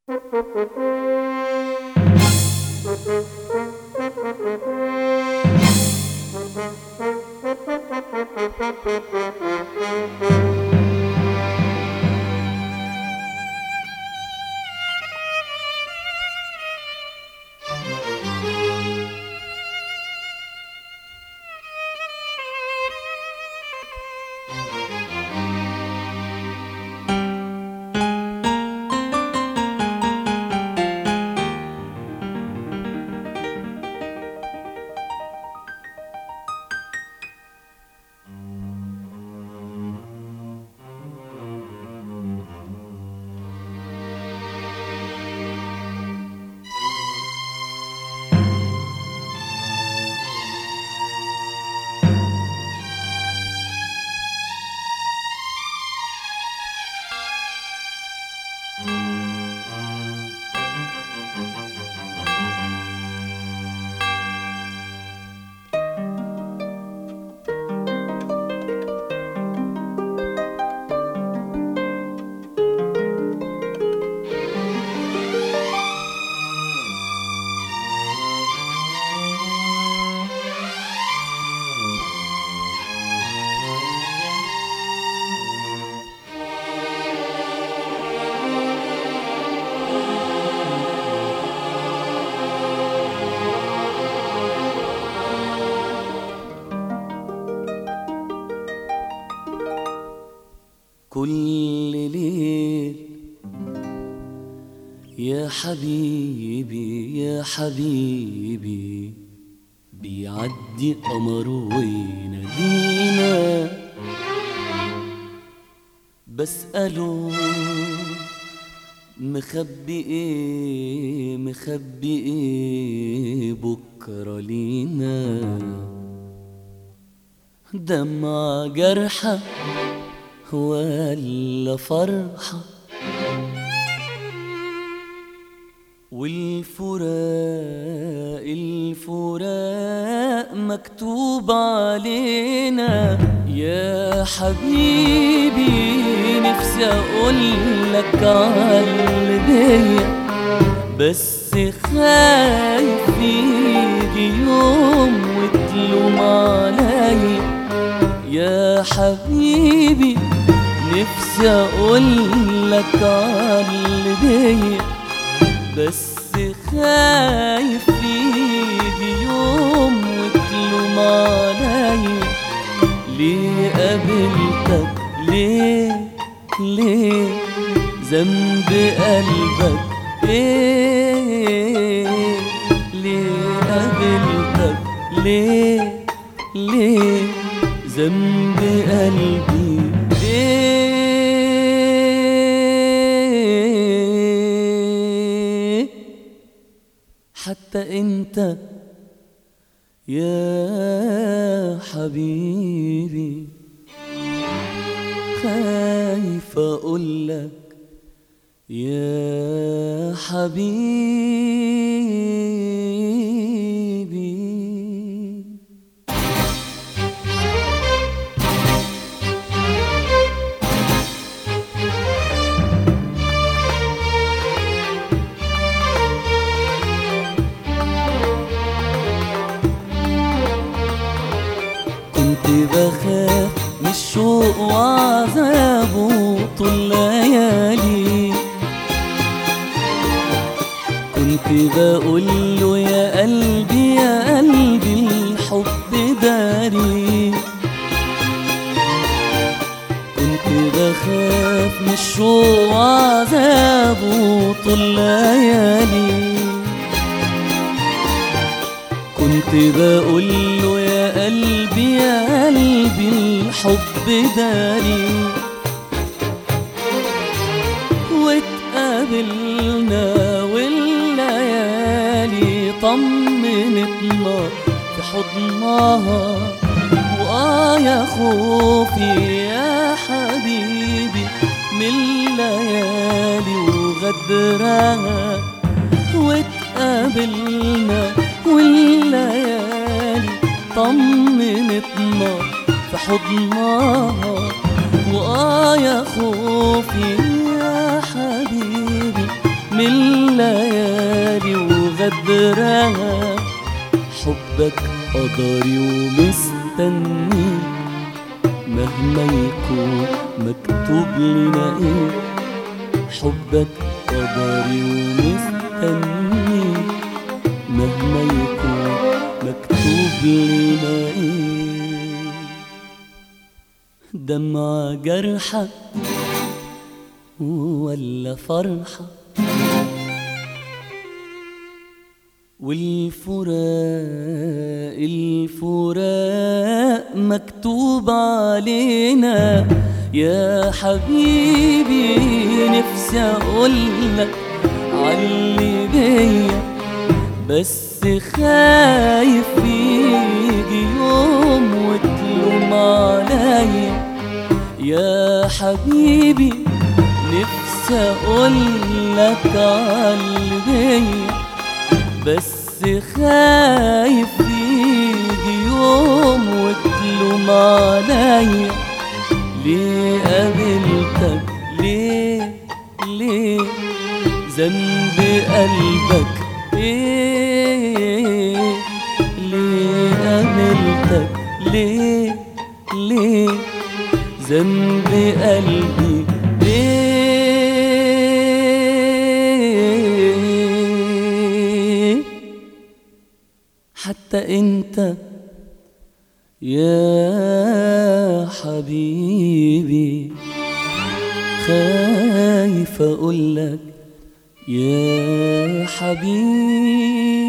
كل ليل يا حبيبي يا حبيبي بيعدي قمر وينادينا بسأله مخبي ايه مخبي ايه بكرة لينا دمع جرحة ولا فرحة والفراق الفراق مكتوب علينا يا حبيبي نفسي اقولك عاللي بيا بس خايف يجي يوم وتلوم عليا يا حبيبي نفسي اقولك عاللي بيا بس خايف يجي يوم وتلوم عليا ليه قابلتك ليه ليه ذنب قلبك ايه ليه قابلتك ليه ليه ذنب قلبي ايه حتى انت يا حبيبي خايف اقولك يا حبيبي كنت بخاف من الشوق وعذابه طول ليالي كنت بقول له يا قلبي يا قلبي الحب داري كنت بخاف من الشوق وعذابه طول ليالي كنت بقول له يا قلبي يا قلبي الحب داري واتقابلنا والليالي طمنتنا في حضنها وآه يا خوفي يا حبيبي من الليالي وغدرها واتقابلنا والليالي طمنتنا في حضنها وآه يا خوفي يا حبيبي من من الليالي وغدرها حبك قدري ومستني مهما يكون مكتوب لنا ايه حبك قدري ومستني مهما يكون مكتوب لنا ايه دمعة جرحة ولا فرحة والفراق الفراق مكتوب علينا يا حبيبي نفسي اقولك علي بيا بس خايف يجي يوم وتلوم عليا يا حبيبي نفسي اقولك علي بيا بس خايف يجي يوم وتلوم عليا ليه قابلتك ليه ليه ذنب قلبك ايه ليه قابلتك ليه ليه ذنب قلبي ايه حتى انت يا حبيبي خايف اقولك يا حبيبي